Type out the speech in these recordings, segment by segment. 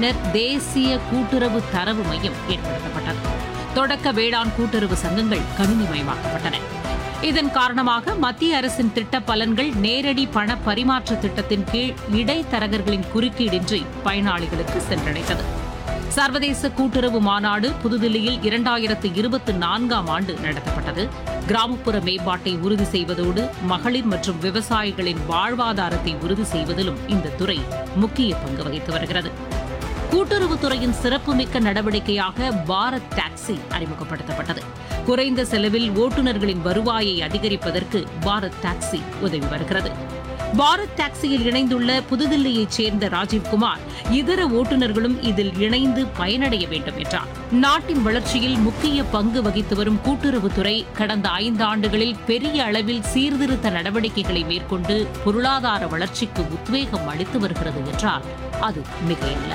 பின்னர் தேசிய கூட்டுறவு தரவு மையம் ஏற்படுத்தப்பட்டது தொடக்க வேளாண் கூட்டுறவு சங்கங்கள் கணினிமயமாக்கப்பட்டன இதன் காரணமாக மத்திய அரசின் திட்ட பலன்கள் நேரடி பண பரிமாற்ற திட்டத்தின் கீழ் இடைத்தரகர்களின் குறுக்கீடின்றி பயனாளிகளுக்கு சென்றடைந்தது சர்வதேச கூட்டுறவு மாநாடு புதுதில்லியில் இரண்டாயிரத்து இருபத்தி நான்காம் ஆண்டு நடத்தப்பட்டது கிராமப்புற மேம்பாட்டை உறுதி செய்வதோடு மகளிர் மற்றும் விவசாயிகளின் வாழ்வாதாரத்தை உறுதி செய்வதிலும் இந்த துறை முக்கிய பங்கு வகித்து வருகிறது கூட்டுறவுத்துறையின் சிறப்புமிக்க நடவடிக்கையாக பாரத் டாக்ஸி அறிமுகப்படுத்தப்பட்டது குறைந்த செலவில் ஓட்டுநர்களின் வருவாயை அதிகரிப்பதற்கு பாரத் டாக்ஸி உதவி வருகிறது பாரத் டாக்ஸியில் இணைந்துள்ள புதுதில்லியைச் சேர்ந்த ராஜீவ்குமார் இதர ஓட்டுநர்களும் இதில் இணைந்து பயனடைய வேண்டும் என்றார் நாட்டின் வளர்ச்சியில் முக்கிய பங்கு வகித்து வரும் கூட்டுறவுத்துறை கடந்த ஐந்தாண்டுகளில் பெரிய அளவில் சீர்திருத்த நடவடிக்கைகளை மேற்கொண்டு பொருளாதார வளர்ச்சிக்கு உத்வேகம் அளித்து வருகிறது என்றால் அது மிகையல்ல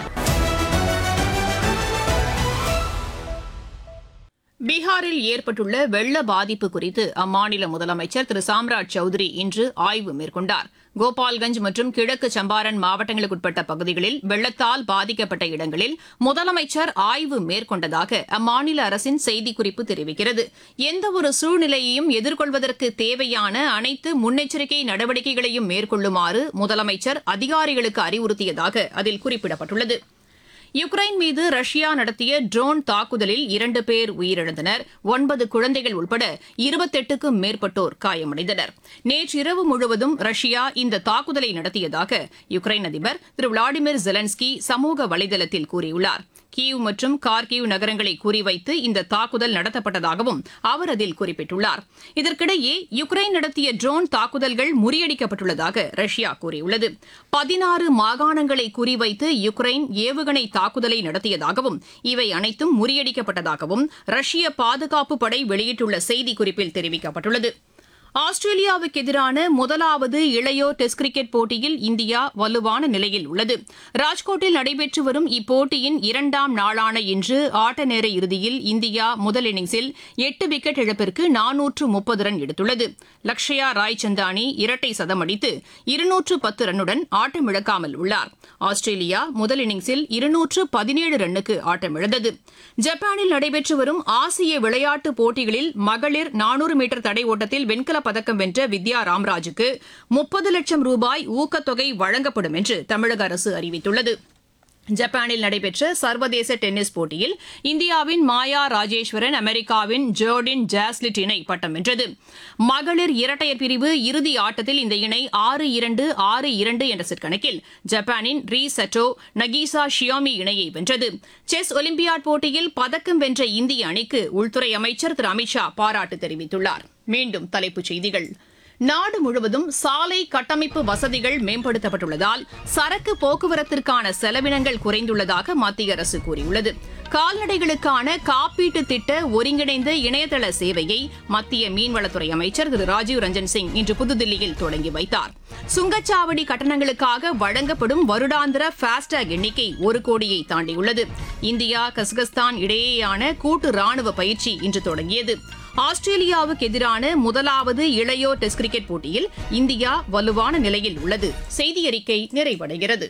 பீகாரில் ஏற்பட்டுள்ள வெள்ள பாதிப்பு குறித்து அம்மாநில முதலமைச்சர் திரு சாம்ராஜ் சௌத்ரி இன்று ஆய்வு மேற்கொண்டார் கோபால்கஞ்ச் மற்றும் கிழக்கு சம்பாரன் மாவட்டங்களுக்குட்பட்ட பகுதிகளில் வெள்ளத்தால் பாதிக்கப்பட்ட இடங்களில் முதலமைச்சர் ஆய்வு மேற்கொண்டதாக அம்மாநில அரசின் செய்திக்குறிப்பு தெரிவிக்கிறது எந்தவொரு சூழ்நிலையையும் எதிர்கொள்வதற்கு தேவையான அனைத்து முன்னெச்சரிக்கை நடவடிக்கைகளையும் மேற்கொள்ளுமாறு முதலமைச்சர் அதிகாரிகளுக்கு அறிவுறுத்தியதாக அதில் குறிப்பிடப்பட்டுள்ளது யுக்ரைன் மீது ரஷ்யா நடத்திய ட்ரோன் தாக்குதலில் இரண்டு பேர் உயிரிழந்தனர் ஒன்பது குழந்தைகள் உட்பட இருபத்தெட்டுக்கும் மேற்பட்டோர் காயமடைந்தனர் நேற்றிரவு முழுவதும் ரஷ்யா இந்த தாக்குதலை நடத்தியதாக யுக்ரைன் அதிபர் திரு விளாடிமிர் ஜெலன்ஸ்கி சமூக வலைதளத்தில் கூறியுள்ளார் கீவ் மற்றும் கார்கிவ் நகரங்களை குறிவைத்து இந்த தாக்குதல் நடத்தப்பட்டதாகவும் அவர் அதில் குறிப்பிட்டுள்ளார் இதற்கிடையே யுக்ரைன் நடத்திய ட்ரோன் தாக்குதல்கள் முறியடிக்கப்பட்டுள்ளதாக ரஷ்யா கூறியுள்ளது பதினாறு மாகாணங்களை குறிவைத்து யுக்ரைன் ஏவுகணை தாக்குதலை நடத்தியதாகவும் இவை அனைத்தும் முறியடிக்கப்பட்டதாகவும் ரஷ்ய பாதுகாப்பு படை வெளியிட்டுள்ள செய்திக்குறிப்பில் தெரிவிக்கப்பட்டுள்ளது ஆஸ்திரேலியாவுக்கு எதிரான முதலாவது இளையோர் டெஸ்ட் கிரிக்கெட் போட்டியில் இந்தியா வலுவான நிலையில் உள்ளது ராஜ்கோட்டில் நடைபெற்று வரும் இப்போட்டியின் இரண்டாம் நாளான இன்று ஆட்ட நேர இறுதியில் இந்தியா முதல் இன்னிங்ஸில் எட்டு விக்கெட் இழப்பிற்கு நானூற்று முப்பது ரன் எடுத்துள்ளது லக்ஷயா ராய் சந்தானி இரட்டை சதம் அடித்து இருநூற்று பத்து ரன்னுடன் ஆட்டமிழக்காமல் உள்ளார் ஆஸ்திரேலியா முதல் இன்னிங்ஸில் இருநூற்று பதினேழு ரன்னுக்கு ஆட்டமிழந்தது ஜப்பானில் நடைபெற்று வரும் ஆசிய விளையாட்டுப் போட்டிகளில் மகளிர் நானூறு மீட்டர் தடை ஓட்டத்தில் வெண்கலப் பதக்கம் வென்ற வித்யா ராம்ராஜுக்கு முப்பது லட்சம் ரூபாய் ஊக்கத்தொகை வழங்கப்படும் என்று தமிழக அரசு அறிவித்துள்ளது ஜப்பானில் நடைபெற்ற சர்வதேச டென்னிஸ் போட்டியில் இந்தியாவின் மாயா ராஜேஸ்வரன் அமெரிக்காவின் ஜோர்டின் ஜாஸ்லிட் இணை பட்டம் வென்றது மகளிர் இரட்டையர் பிரிவு இறுதி ஆட்டத்தில் இந்த இணை ஆறு இரண்டு ஆறு இரண்டு என்ற செட் கணக்கில் ஜப்பானின் ரீ சட்டோ நகீசா ஷியோமி இணையை வென்றது செஸ் ஒலிம்பியாட் போட்டியில் பதக்கம் வென்ற இந்திய அணிக்கு உள்துறை அமைச்சர் திரு அமித்ஷா பாராட்டு தெரிவித்துள்ளார் மீண்டும் தலைப்புச் செய்திகள் நாடு முழுவதும் சாலை கட்டமைப்பு வசதிகள் மேம்படுத்தப்பட்டுள்ளதால் சரக்கு போக்குவரத்திற்கான செலவினங்கள் குறைந்துள்ளதாக மத்திய அரசு கூறியுள்ளது கால்நடைகளுக்கான காப்பீட்டு திட்ட ஒருங்கிணைந்த இணையதள சேவையை மத்திய மீன்வளத்துறை அமைச்சர் திரு ராஜீவ் ரஞ்சன் சிங் இன்று புதுதில்லியில் தொடங்கி வைத்தார் சுங்கச்சாவடி கட்டணங்களுக்காக வழங்கப்படும் வருடாந்திர ஃபாஸ்டேக் எண்ணிக்கை ஒரு கோடியை தாண்டியுள்ளது இந்தியா கசகஸ்தான் இடையேயான கூட்டு ராணுவ பயிற்சி இன்று தொடங்கியது ஆஸ்திரேலியாவுக்கு எதிரான முதலாவது இளையோர் டெஸ்ட் கிரிக்கெட் போட்டியில் இந்தியா வலுவான நிலையில் உள்ளது செய்தி அறிக்கை நிறைவடைகிறது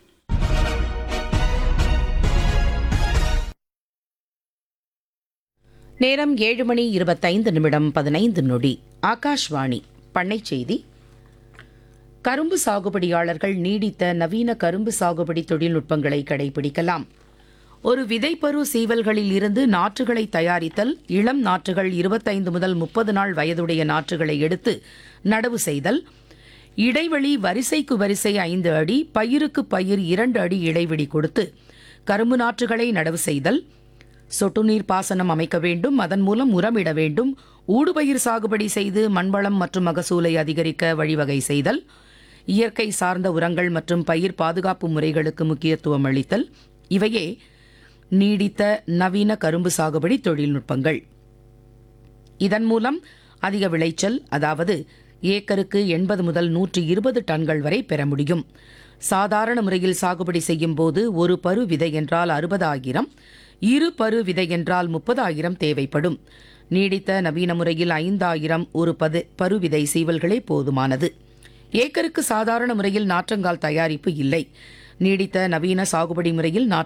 நேரம் ஏழு மணி இருபத்தைந்து நிமிடம் பதினைந்து நொடி ஆகாஷ்வாணி பண்ணைச் செய்தி கரும்பு சாகுபடியாளர்கள் நீடித்த நவீன கரும்பு சாகுபடி தொழில்நுட்பங்களை கடைபிடிக்கலாம் ஒரு விதைப்பரு சீவல்களில் இருந்து நாற்றுகளை தயாரித்தல் இளம் நாற்றுகள் இருபத்தைந்து முதல் முப்பது நாள் வயதுடைய நாற்றுகளை எடுத்து நடவு செய்தல் இடைவெளி வரிசைக்கு வரிசை ஐந்து அடி பயிருக்கு பயிர் இரண்டு அடி இடைவெளி கொடுத்து கரும்பு நாற்றுகளை நடவு செய்தல் சொட்டு நீர் பாசனம் அமைக்க வேண்டும் அதன் மூலம் உரமிட வேண்டும் ஊடுபயிர் சாகுபடி செய்து மண்வளம் மற்றும் மகசூலை அதிகரிக்க வழிவகை செய்தல் இயற்கை சார்ந்த உரங்கள் மற்றும் பயிர் பாதுகாப்பு முறைகளுக்கு முக்கியத்துவம் அளித்தல் இவையே நீடித்த நவீன கரும்பு சாகுபடி தொழில்நுட்பங்கள் இதன் மூலம் அதிக விளைச்சல் அதாவது ஏக்கருக்கு எண்பது முதல் நூற்றி இருபது டன்கள் வரை பெற முடியும் சாதாரண முறையில் சாகுபடி செய்யும் போது ஒரு பரு விதை என்றால் அறுபதாயிரம் இரு பரு விதை என்றால் முப்பதாயிரம் தேவைப்படும் நீடித்த நவீன முறையில் ஐந்தாயிரம் ஒரு பது பருவிதை சீவல்களே போதுமானது ஏக்கருக்கு சாதாரண முறையில் நாற்றங்கால் தயாரிப்பு இல்லை நீடித்த நவீன சாகுபடி முறையில் நாற்று